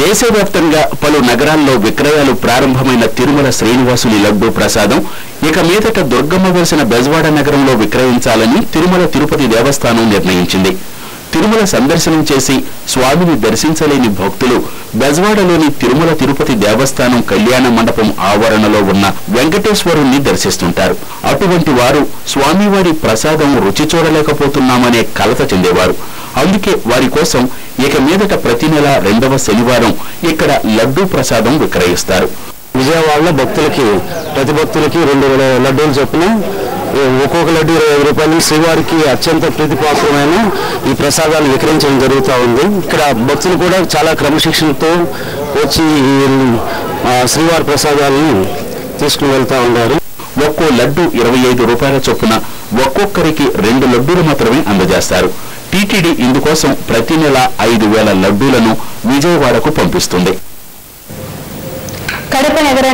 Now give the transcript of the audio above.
దేశవ్యాప్తంగా పలు నగరాల్లో విక్రయాలు ప్రారంభమైన తిరుమల శ్రీనివాసుని లడ్డూ ప్రసాదం ఇక మీదట దుర్గమ్మ వెలిసిన బెజవాడ నగరంలో విక్రయించాలని తిరుమల తిరుపతి దేవస్థానం నిర్ణయించింది తిరుమల సందర్శనం చేసి స్వామిని దర్శించలేని భక్తులు బెజవాడలోని తిరుమల తిరుపతి దేవస్థానం కళ్యాణ మండపం ఆవరణలో ఉన్న వెంకటేశ్వరుణ్ణి దర్శిస్తుంటారు అటువంటి వారు స్వామివారి ప్రసాదం రుచి చూడలేకపోతున్నామనే కలత చెందేవారు అందుకే వారి కోసం ఇక మీదట ప్రతి నెల రెండవ శనివారం ఇక్కడ లడ్డూ ప్రసాదం విక్రయిస్తారు విజయవాడలో భక్తులకి ప్రతి భక్తులకి రెండు వేల లడ్డూలు చొప్పున ఒక్కొక్క లడ్డు ఇరవై ఐదు రూపాయలు శ్రీవారికి అత్యంత ప్రీతిపాత్రమైన ఈ ప్రసాదాలు విక్రయించడం జరుగుతూ ఉంది ఇక్కడ భక్తులు కూడా చాలా క్రమశిక్షణతో వచ్చి ఈ ఆ, శ్రీవారి ప్రసాదాలను తీసుకుని వెళ్తూ ఉన్నారు ఒక్కో లడ్డు ఇరవై ఐదు రూపాయల చొప్పున ఒక్కొక్కరికి రెండు లడ్డూలు మాత్రమే అందజేస్తారు టీటీడీ ఇందుకోసం ప్రతి నెల ఐదు వేల లడ్డూలను విజయవాడకు పంపిస్తుంది కడప నగర